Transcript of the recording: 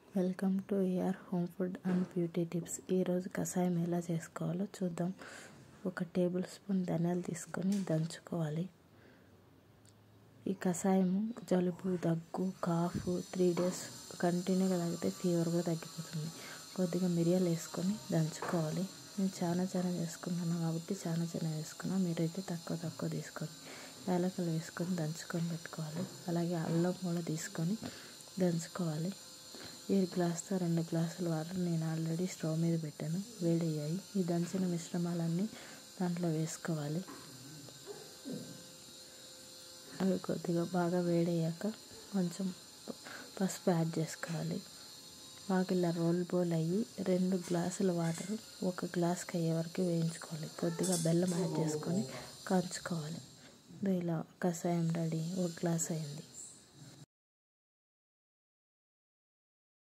welcome to AR home food and beauty tips ఈరోజు కషాయం ఎలా చేసుకోవాలో చూద్దాం ఒక టేబుల్ స్పూన్ ధనియాలు తీసుకొని దంచుకోవాలి ఈ కషాయం జలుబు దగ్గు కాఫ్ త్రీ డేస్ కంటిన్యూగా తాగితే ఫీవర్ కూడా తగ్గిపోతుంది కొద్దిగా మిరియాలు వేసుకొని దంచుకోవాలి నేను చాలా చాలా వేసుకున్నాను కాబట్టి చాలా చాలా వేసుకున్నాను మీరైతే తక్కువ తక్కువ తీసుకోండి యాలకులు వేసుకొని దంచుకొని పెట్టుకోవాలి అలాగే అల్లం కూడా తీసుకొని దంచుకోవాలి ఈ గ్లాస్తో రెండు గ్లాసులు వాటర్ నేను ఆల్రెడీ స్టవ్ మీద పెట్టాను వేడయ్యాయి ఈ దంచిన మిశ్రమాలన్నీ దాంట్లో వేసుకోవాలి అవి కొద్దిగా బాగా వేడయ్యాక కొంచెం పసుపు యాడ్ చేసుకోవాలి బాగా ఇలా రోల్ బోల్ అయ్యి రెండు గ్లాసుల వాటర్ ఒక గ్లాస్కి అయ్యే వరకు వేయించుకోవాలి కొద్దిగా బెల్లం యాడ్ చేసుకొని కాంచుకోవాలి ఇలా కషాయం రెడీ ఒక గ్లాస్ అయింది